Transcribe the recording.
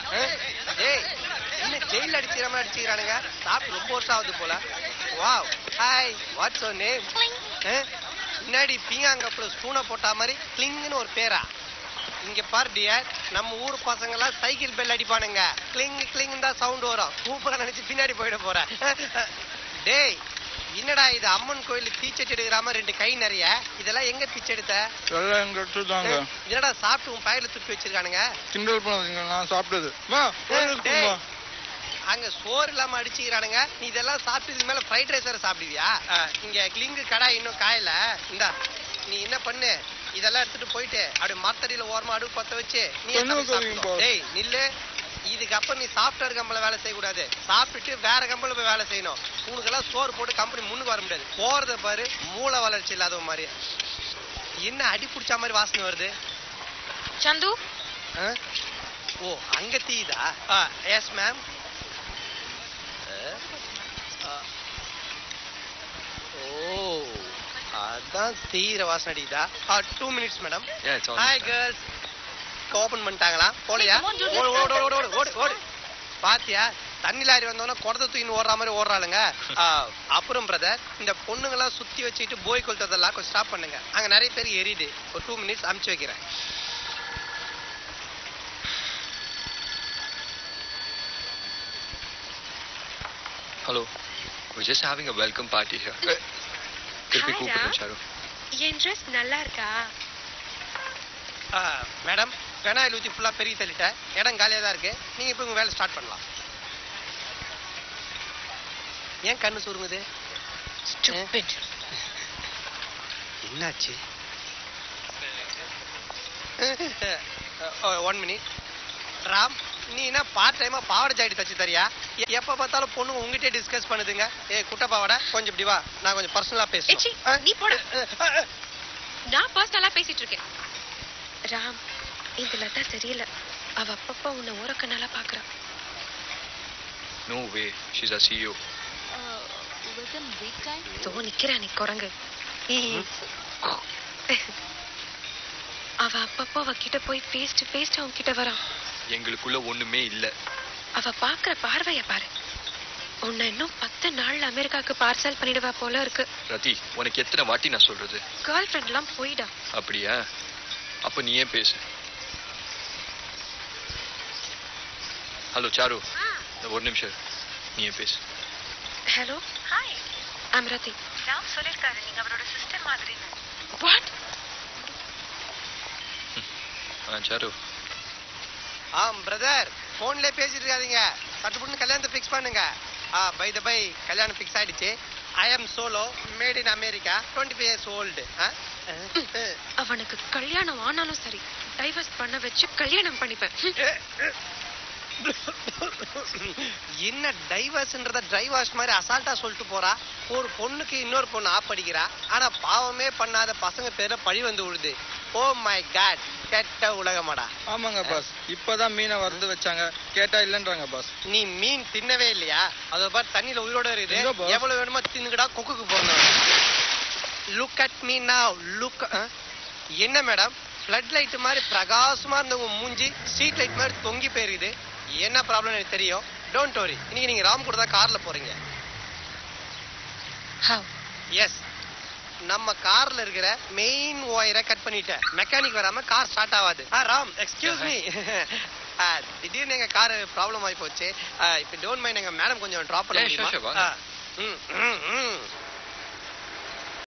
ஏய் என்ன ஜெயில் அடிச்சிக்கிற மாதிரி அடிச்சுக்கிறானுங்க சாப்பிட்டு ரொம்ப வருஷம் ஆகுது போல wow hi what's your name முன்னாடி பீங்காங்கப்புல ஸ்பூனை போட்டா மாதிரி கிளிங்னு ஒரு பேரா இங்க பாரு டியர் நம்ம ஊர் பசங்க எல்லாம் சைக்கிள் பெல் அடிப்பானுங்க கிளிங் கிளிங் தான் சவுண்ட் வரும் சூப்பரா நினைச்சு பின்னாடி போயிட போற டேய் என்னடா இது அம்மன் கோயில் தீச்சட்டி எடுக்கிற மாதிரி ரெண்டு கை நிறைய இதெல்லாம் எங்க பிச்சை எடுத்த எல்லாம் எங்க எடுத்துதாங்க என்னடா சாப்பிட்டு உன் பயில துப்பி வச்சிருக்கானுங்க கிண்டல் பண்ணாதீங்க நான் சாப்பிட்டது வா கோயிலுக்கு டேய், போங்க. அங்க சோறு இல்லாம அடிச்சுக்கிறானுங்க நீ இதெல்லாம் சாப்பிட்டு இதுக்கு மேல ஃப்ரைட் ரைஸ் வேற சாப்பிடுவியா அஹ், இங்க கிளிங்கு கடை இன்னும் காயல இந்தா நீ என்ன பண்ணு இதெல்லாம் எடுத்துட்டு போயிட்டு அப்படி மரத்தடியில ஓரமா அடுப்பு பத்த வச்சு நீ என்ன சமைச்சு சொல்றீங்க சாப்பிட்டுக்கோ. boss? டேய் நில்லு இதுக்கப்புறம் நீ சாஃப்ட்வேர் கம்பெனில வேலை செய்யக்கூடாது சாப்பிட்டுட்டு வேற கம்பெனில போய் வேலை செய்யணும் உனக்கெல்லாம் சோறு போட்டு கம்பெனி முன்னுக்கு வர முடியாது போறத பாரு மூளை வளர்ச்சி இல்லாத மாதிரி என்ன அடி பிடிச்ச மாதிரி வாசனை வருது சந்து ஆ? ஓ அங்க தீயுதா எஸ் மேம் ஓ அதான் தீர வாசனை அடிக்குதா two minutes madam Yeah, it's all hi girls open பண்ணிட்டாங்களா போலையா Hey, come on, dude, ஓடு let's ஓடு start. ஓடு ஓடு ஓடு ஓடு பாத்தியா தண்ணி லாரி வந்தோன்னா குடத்தை தூக்கின்னு ஓடுற மாதிரி ஓடுறாளுங்க ஆ, அப்புறம் பிரதர் இந்த பொண்ணுங்கெல்லாம் சுத்தி வச்சுட்டு போய் கொளுத்ததெல்லாம் கொஞ்சம் ஸ்டாப் பண்ணுங்க அங்க நிறைய பேர் எரியுது ஒரு டூ மினிட்ஸ் அமுச்சு வைக்கிறேன் Hello. We're just having a welcome party here. திருப்பி Hi, கூப்பிடுறேன் Ram. சாரு என் ட்ரெஸ் நல்லா இருக்கா மேடம் பெனாயில் ஊற்றி ஃபுல்லாக பெரிய தள்ளிட்டேன் இடம் காலியாக தான் இருக்கு நீங்கள் இப்போ உங்கள் வேலை ஸ்டார்ட் பண்ணலாம் ஏன் கண்ணு சுருங்குது Stupid. என்னாச்சு ஒன் மினிட் ராம் நீ என்ன பார்ட் டைமா பாவாடை ஜாக்கெட் தச்சு தரியா எ- எப்ப பார்த்தாலும் பொண்ணுங்க உங்ககிட்டே டிஸ்கஸ் பண்ணுதுங்க ஏ குட்ட பாவாடை கொஞ்சம் இப்படி வா நான் கொஞ்சம் பர்சனலா ஏச்சி, பேசுறேன் நீ போடா. நான் பர்சனலா பேசிட்டு இருக்கேன் ராம் இந்த லதா சரியில்லை அவ அப்பப்ப உன்னை ஓரக்கனால பாக்குறா no way she's a CEO though நிக்கிறா நீ குரங்கு ஏய். அவ அப்பப்போ அவ கிட்ட போய் ஃபேஸ் டு ஃபேஸ் அவன் கிட்ட வரான் எங்களுக்குள்ள ஒண்ணுமே இல்ல அவ பாக்குற பார்வைய பாரு உன்னை இன்னும் பத்து நாள்ல அமெரிக்காக்கு பார்சல் பண்ணிடுவா போல இருக்கு ரதி உனக்கு எத்தனை வாட்டி நான் சொல்றது கேர்ள் ஃப்ரெண்ட் எல்லாம் போயிடா அப்படியா அப்ப நீ ஏன் பேசு ஹலோ சாரு இந்த ஒரு நிமிஷம் இரு. நீ ஏன் பேசு ஹலோ ஹாய் ஐம் ரதி ராம் சொல்லிருக்காரு நீங்க அவரோட சிஸ்டர் மாதிரின்னு வாட் ஆ சாரு ஆம் பிரதர் போன்ல பேசிட்டு இருக்காதீங்க சட்டுப்புட்டு கல்யாணத்தை ஃபிக்ஸ் பண்ணுங்க ஆ பை த பை கல்யாணம் ஃபிக்ஸ் ஆயிடுச்சு I am solo made in America twenty five years old அவனுக்கு கல்யாணம் ஆனாலும் சரி டைவர்ஸ் பண்ண வச்சு கல்யாணம் பண்ணிப்பேன் என்ன டைவர்ஸ்ன்றத டிரைவர்ஸ் மாதிரி அசால்ட்டா சொல்லிட்டு போறா ஒரு பொண்ணுக்கு இன்னொரு பொண்ணு ஆப் அடிக்கிறா ஆனா பாவமே பண்ணாத பசங்க பேர்ல பழி வந்து விழுது ஓ மை காட் கெட்ட உலகமாடா ஆமாங்க பாஸ் இப்பதான் மீனை வறுத்து வச்சாங்க கேட்டா இல்லன்றாங்க பாஸ் நீ மீன் தின்னவே இல்லையா அத பாரு தண்ணியில உயிரோட எங்க இருக்குது boss? எவ்வளவு வேணுமோ தின்னுக்கடா கொக்குக்கு போறோம் look at me now look என்ன மேடம் ஃப்ளட் லைட் மாதிரி பிரகாசமா இருந்த உங்க மூஞ்சி ஸ்ட்ரீட் லைட் மாதிரி தொங்கி போயிருக்குது என்ன ப்ராப்ளம் எனக்கு தெரியும் டோன்ட் வரி இன்னைக்கு நீங்க ராம் கூட தான் கார்ல போறீங்க ஹவ் எஸ் நம்ம கார்ல இருக்கிற மெயின் ஒயரை கட் பண்ணிட்டேன் மெக்கானிக் வராம கார் ஸ்டார்ட் ஆகாது ஆ ராம் எக்ஸ்கியூஸ் மீ திடீர்னு எங்க கார் ப்ராப்ளம் ஆகி போச்சு இப்போ டோன்ட் மைண்ட் எங்க மேடம் கொஞ்சம் ட்ராப் பண்ண Yeah, sure, முடியுமா sure, வாங்க. ஆ, ம், ம்.